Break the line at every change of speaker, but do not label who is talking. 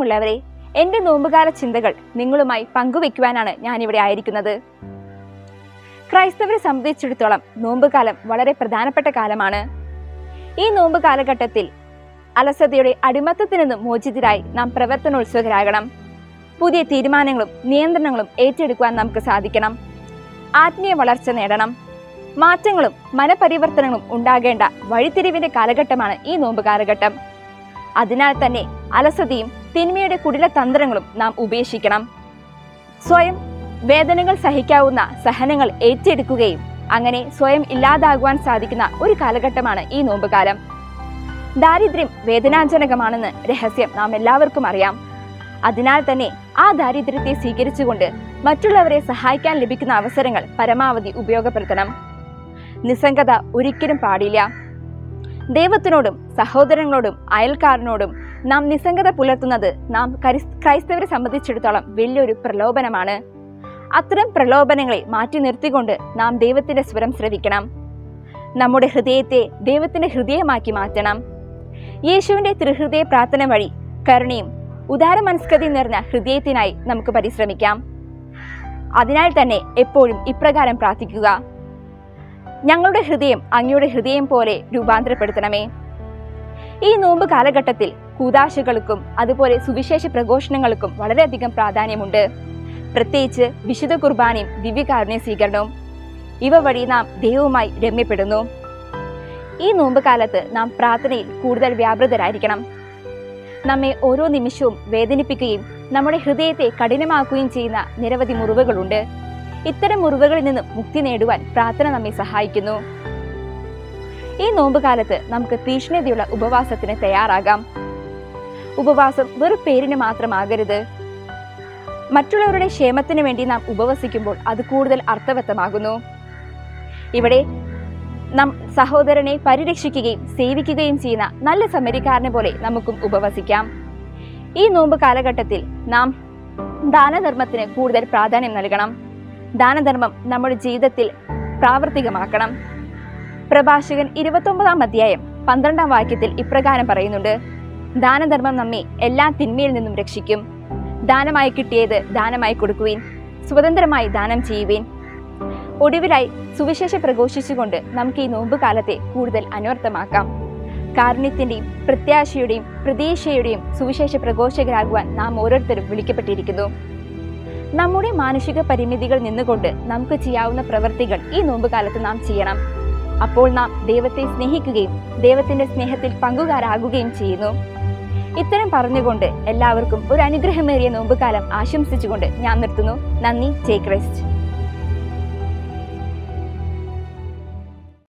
പ്രിയമുള്ളവരെ എൻ്റെ നോമ്പുകാല ചിന്തകൾ നിങ്ങളുമായി പങ്കുവെക്കുവാനാണ് ഞാനിവിടെ ആയിരിക്കുന്നത് ക്രൈസ്തവരെ സംബന്ധിച്ചിടത്തോളം നോമ്പുകാലം വളരെ പ്രധാനപ്പെട്ട കാലമാണ് ഈ നോമ്പ് കാലഘട്ടത്തിൽ അലസതയുടെ അടിമത്തത്തിൽ നിന്നും മോചിതരായി നാം പ്രവർത്തനോത്സുകരാകണം പുതിയ തീരുമാനങ്ങളും നിയന്ത്രണങ്ങളും ഏറ്റെടുക്കുവാൻ നമുക്ക് സാധിക്കണം ആത്മീയ വളർച്ച നേടണം മാറ്റങ്ങളും മനപരിവർത്തനങ്ങളും ഉണ്ടാകേണ്ട വഴിത്തിരിവിന്റെ കാലഘട്ടമാണ് ഈ നോമ്പ് കാലഘട്ടം അതിനാൽ തന്നെ അലസതയും തിന്മയുടെ കുടില തന്ത്രങ്ങളും നാം ഉപേക്ഷിക്കണം സ്വയം വേദനകൾ സഹിക്കാവുന്ന സഹനങ്ങൾ ഏറ്റെടുക്കുകയും അങ്ങനെ സ്വയം ഇല്ലാതാകുവാൻ സാധിക്കുന്ന ഒരു കാലഘട്ടമാണ് ഈ നോമ്പുകാലം ദാരിദ്ര്യം വേദനാജനകമാണെന്ന് രഹസ്യം നാം എല്ലാവർക്കും അറിയാം അതിനാൽ തന്നെ ആ ദാരിദ്ര്യത്തെ സ്വീകരിച്ചുകൊണ്ട് മറ്റുള്ളവരെ സഹായിക്കാൻ ലഭിക്കുന്ന അവസരങ്ങൾ പരമാവധി ഉപയോഗപ്പെടുത്തണം നിസ്സംഗത ഒരിക്കലും പാടില്ല ദൈവത്തിനോടും സഹോദരങ്ങളോടും അയൽക്കാരനോടും നാം നിസ്സംഗത പുലർത്തുന്നത് നാം കരി- ക്രൈസ്തവരെ സംബന്ധിച്ചിടത്തോളം വലിയൊരു പ്രലോഭനമാണ് അത്തരം പ്രലോഭനങ്ങളെ മാറ്റി നിർത്തിക്കൊണ്ട് നാം ദൈവത്തിന്റെ സ്വരം ശ്രവിക്കണം നമ്മുടെ ഹൃദയത്തെ ദൈവത്തിന്റെ ഹൃദയമാക്കി മാറ്റണം യേശുവിന്റെ ത്രിഹൃദയ പ്രാർത്ഥന വഴി കരുണയും ഉദാരമനസ്കതയും നിറഞ്ഞ ഹൃദയത്തിനായി നമുക്ക് പരിശ്രമിക്കാം അതിനാൽ തന്നെ എപ്പോഴും ഇപ്രകാരം പ്രാർത്ഥിക്കുക ഞങ്ങളുടെ ഹൃദയം അങ്ങയുടെ ഹൃദയം പോലെ രൂപാന്തരപ്പെടുത്തണമേ ഈ നോമ്പ് കാലഘട്ടത്തിൽ കൂതാശകൾക്കും അതുപോലെ സുവിശേഷ പ്രഘോഷണങ്ങൾക്കും വളരെയധികം പ്രാധാന്യമുണ്ട് പ്രത്യേകിച്ച് വിശുദ്ധ കുർബാനയും ദിവ്യകാരുണ്യ സ്വീകരണവും ഇവ വഴി നാം ദൈവവുമായി രമ്യപ്പെടുന്നു ഈ നോമ്പ് കാലത്ത് നാം പ്രാർത്ഥനയിൽ കൂടുതൽ വ്യാപൃതരായിരിക്കണം നമ്മെ ഓരോ നിമിഷവും വേദനിപ്പിക്കുകയും നമ്മുടെ ഹൃദയത്തെ കഠിനമാക്കുകയും ചെയ്യുന്ന നിരവധി മുറിവുകളുണ്ട് ഇത്തരം മുറിവുകളിൽ നിന്ന് മുക്തി നേടുവാൻ പ്രാർത്ഥന നമ്മെ സഹായിക്കുന്നു ഈ നോമ്പ് കാലത്ത് നമുക്ക് തീക്ഷ്ണതയുള്ള ഉപവാസത്തിന് തയ്യാറാകാം ഉപവാസം വെറും പേരിന് മാത്രമാകരുത് മറ്റുള്ളവരുടെ ക്ഷേമത്തിന് വേണ്ടി നാം ഉപവസിക്കുമ്പോൾ അത് കൂടുതൽ അർത്ഥവത്തമാകുന്നു ഇവിടെ നാം സഹോദരനെ പരിരക്ഷിക്കുകയും സേവിക്കുകയും ചെയ്യുന്ന നല്ല സമരിക്കാരനെ പോലെ നമുക്കും ഉപവസിക്കാം ഈ നോമ്പ് കാലഘട്ടത്തിൽ നാം ദാനധർമ്മത്തിന് കൂടുതൽ പ്രാധാന്യം നൽകണം ദാനധർമ്മം നമ്മുടെ ജീവിതത്തിൽ പ്രാവർത്തികമാക്കണം പ്രഭാഷകൻ ഇരുപത്തൊമ്പതാം അധ്യായം പന്ത്രണ്ടാം വാക്യത്തിൽ ഇപ്രകാരം പറയുന്നുണ്ട് ദാനധർമ്മം നമ്മെ എല്ലാ തിന്മയിൽ നിന്നും രക്ഷിക്കും ദാനമായി കിട്ടിയത് ദാനമായി കൊടുക്കുവിൻ സ്വതന്ത്രമായി ദാനം ചെയ്യുവിൻ ഒടുവിലായി സുവിശേഷ പ്രഘോഷിച്ചുകൊണ്ട് നമുക്ക് ഈ നോമ്പ് കാലത്തെ കൂടുതൽ അന്വർത്ഥമാക്കാം കാരുണ്യത്തിന്റെയും പ്രത്യാശയുടെയും പ്രതീക്ഷയുടെയും സുവിശേഷ പ്രഘോഷകരാകുവാൻ നാം ഓരോരുത്തരും വിളിക്കപ്പെട്ടിരിക്കുന്നു നമ്മുടെ മാനുഷിക പരിമിതികൾ നിന്നുകൊണ്ട് നമുക്ക് ചെയ്യാവുന്ന പ്രവൃത്തികൾ ഈ നോമ്പ് കാലത്ത് നാം ചെയ്യണം അപ്പോൾ നാം ദൈവത്തെ സ്നേഹിക്കുകയും ദൈവത്തിന്റെ സ്നേഹത്തിൽ പങ്കുകാരാകുകയും ചെയ്യുന്നു ഇത്തരം പറഞ്ഞുകൊണ്ട് എല്ലാവർക്കും ഒരു അനുഗ്രഹമേറിയ നോമ്പുകാലം ആശംസിച്ചുകൊണ്ട് ഞാൻ നിർത്തുന്നു നന്ദി ജയ് ക്രൈസ്റ്റ്